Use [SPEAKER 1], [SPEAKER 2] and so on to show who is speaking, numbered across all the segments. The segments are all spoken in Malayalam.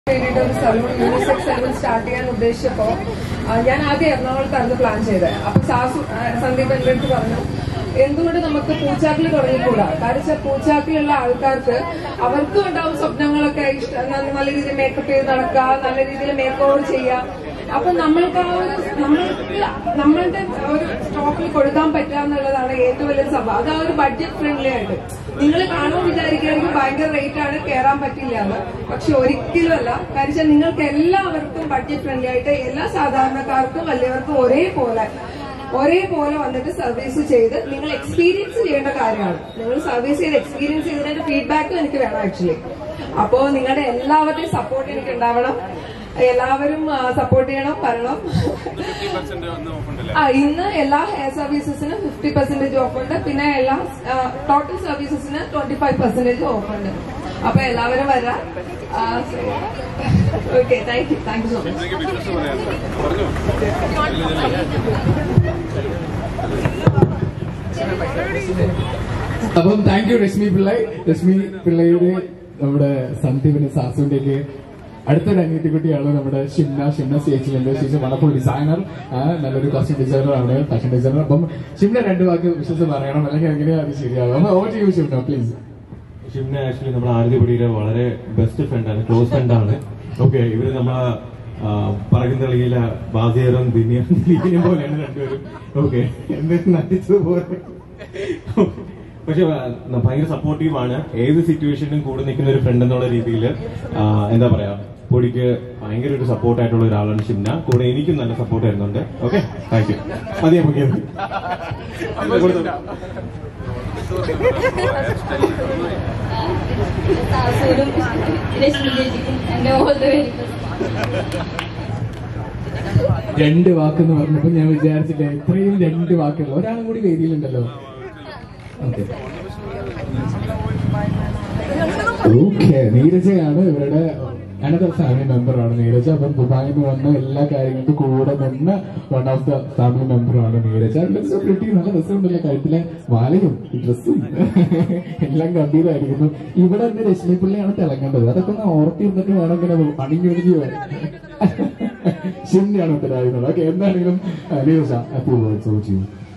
[SPEAKER 1] വേണ്ടിയിട്ട് ഒരു സലൂൺ യൂണിസെക്സ് സലൂൺ സ്റ്റാർട്ട് ചെയ്യാൻ ഉദ്ദേശിച്ചപ്പോ ആ, ഞാൻ ആദ്യം എറണാകുളത്തായിരുന്നു പ്ലാൻ ചെയ്തത് അപ്പൊ സാസു ആ, സന്ദീപ് എന്റെ അടുത്ത് പറഞ്ഞു എന്തുകൊണ്ട് നമുക്ക് പൂച്ചാക്കിൽ തുടങ്ങിക്കൂടാ കാരണം വെച്ചാൽ പൂച്ചാക്കിലുള്ള ആൾക്കാർക്ക് അവർക്കും ഉണ്ടാവും സ്വപ്നങ്ങളൊക്കെ ഇഷ്ട- ന- നല്ല രീതിയിൽ മേക്കപ്പ് ചെയ്ത് നടക്കുക നല്ല രീതിയിൽ മേക്ക് ഓവർ ചെയ്യാം അപ്പൊ നമ്മൾക്ക് ആ ഒരു നമ്മൾക്ക് നമ്മളുടെ ഒരു സ്റ്റോക്കിൽ കൊടുക്കാൻ പറ്റുക എന്നുള്ളതാണ് ഏറ്റവും വലിയ സംഭവം അത് ആ ഒരു ബഡ്ജറ്റ് ഫ്രണ്ട്ലി ആയിട്ട് നിങ്ങൾ കാണുമ്പോൾ വിചാരിക്കുകയാണെങ്കിൽ ഭയങ്കര റേറ്റ് ആണ് കയറാൻ പറ്റില്ല എന്ന് പക്ഷെ ഒരിക്കലും അല്ല കാര്യം വെച്ചാൽ നിങ്ങൾക്ക് എല്ലാവർക്കും ബഡ്ജറ്റ് ഫ്രണ്ട്ലി ആയിട്ട് എല്ലാ സാധാരണക്കാർക്കും വലിയവർക്കും ഒരേപോലെ ഒരേപോലെ വന്നിട്ട് സർവീസ് ചെയ്ത് നിങ്ങൾ എക്സ്പീരിയൻസ് ചെയ്യേണ്ട കാര്യമാണ് നിങ്ങൾ സർവീസ് ചെയ്ത് എക്സ്പീരിയൻസ് ചെയ്തതിന്റെ ഫീഡ്ബാക്കും എനിക്ക് വേണം ആക്ച്വലി അപ്പോ നിങ്ങളുടെ എല്ലാവരുടെയും സപ്പോർട്ട് എനിക്ക് ഉണ്ടാവണം എല്ലാവരും സപ്പോർട്ട് ചെയ്യണം വരണം ആ ഇന്ന് എല്ലാ ഹെയർ സർവീസസിനും ഫിഫ്റ്റി പെർസെന്റേജ് ഓഫ് ഉണ്ട് പിന്നെ എല്ലാ ടോട്ടൽ സർവീസസിന് ട്വന്റി ഫൈവ് പെർസെന്റേജ് ഓഫ് ഉണ്ട് അപ്പൊ എല്ലാവരും വരാം okay thank you thank you so much
[SPEAKER 2] എനിക്ക് ബിസിനസ് പറയാനുണ്ട് പറഞ്ഞു
[SPEAKER 3] അപ്പം താങ്ക് യു രശ്മി പിള്ളൈ രശ്മി പിള്ളയുടെ നമ്മുടെ സന്ദീപിന് സാസുവിന്റെ ഒക്കെ അടുത്തൊരു അനിയത്തിക്കുട്ടിയാണ് നമ്മുടെ ഷിംന ഷിംന ചേച്ചിയുണ്ട് ചേച്ചി വണ്ടർഫുൾ ഡിസൈനർ നല്ലൊരു കോസ്റ്റ്യൂം ഡിസൈനർ ആണ് ഫാഷൻ ഡിസൈനർ അപ്പം ഷിംന രണ്ട് വാക്ക് വിശ്വസിച്ച് പറയണം അല്ലെങ്കിൽ എങ്ങനെയാണ് അത് ശരിയാവും over to you Shimna please
[SPEAKER 4] Shimna actually നമ്മുടെ ആരതിപുടിയിലെ വളരെ ബെസ്റ്റ് ഫ്രണ്ടാണ് ക്ലോസ് ഫ്രണ്ടാണ് ഓക്കെ ഇവര് നമ്മളെ പറകുന്നളിയില ബാസിയറും ദിനിയും പോലെയാണ് രണ്ടുപേരും ഓക്കെ എന്തെങ്കിലും നടിച്ചതുപോലെ പക്ഷെ ആ, ഭയങ്കര സപ്പോർട്ടീവ് ആണ് ഏത് സിറ്റുവേഷനിലും കൂടെ നിൽക്കുന്ന ഒരു ഫ്രണ്ട് എന്നുള്ള രീതിയിൽ എന്താ പറയാ പൊടിക്ക് ഭയങ്കര ഒരു സപ്പോർട്ട് ആയിട്ടുള്ള ഒരാളാണ് ഷിംന കൂടെ എനിക്കും നല്ല സപ്പോർട്ട് തരുന്നുണ്ട് ഓക്കെ താങ്ക് യു മതി നമുക്ക്
[SPEAKER 5] സാസൂരും രശ്മി ചേച്ചിക്കും എന്റെ ഓൾ ദ വെരി
[SPEAKER 3] രണ്ട് വാക്കെന്ന് പറഞ്ഞപ്പോ ഞാൻ വിചാരിച്ചിട്ട് ഇത്രയും രണ്ട് വാക്കുകൾ ഒരാളും കൂടി വേദിയിലുണ്ടല്ലോ ഓക്കെ ഓക്കെ നീരജയാണ് ഇവരുടെ അനദർ ഫാമിലി മെമ്പറാണ് നീരജ അപ്പം ദുബായിൽ നിന്ന് വന്ന എല്ലാ കാര്യങ്ങൾക്കും കൂടെ നിന്ന് വൺ ഓഫ് ദ ഫാമിലി മെമ്പറാണ് നീരജ ലക്സ് പ്രിട്ടി നല്ല രസമുണ്ടല്ലോ കഴുത്തിലെ മാലയും ഡ്രസ്സും എല്ലാം ഗംഭീരമായിരിക്കുന്നു ഇവിടെ നിന്ന് രശ്മി പിള്ളയാണ് തിളങ്ങേണ്ടത് അതൊക്കെ ഒന്ന് ഓർത്തിരുന്നിട്ട് വേണം ഇങ്ങനെ അണിഞ്ഞൊഴിഞ്ഞു വരാൻ ശരിയാണ് ഉത്തരവാദിത്തം ഓക്കെ എന്താണെങ്കിലും ആ, നീരജ അപ്പോ ചോദിച്ചു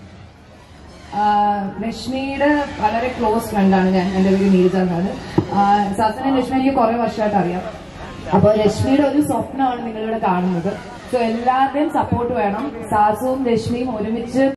[SPEAKER 6] ആഹ് രശ്മിയുടെ വളരെ ക്ലോസ് ഫ്രണ്ടാണ് ഞാൻ എന്റെ പേര് നീരജ എന്നാണ് സസനെ രശ്മി എനിക്ക് കുറെ വർഷമായിട്ട് അറിയാം അപ്പൊ രശ്മിയുടെ ഒരു സ്വപ്നമാണ് നിങ്ങളിവിടെ കാണുന്നത് സോ എല്ലാവരുടെയും സപ്പോർട്ട് വേണം സാസുവും രശ്മിയും ഒരുമിച്ച്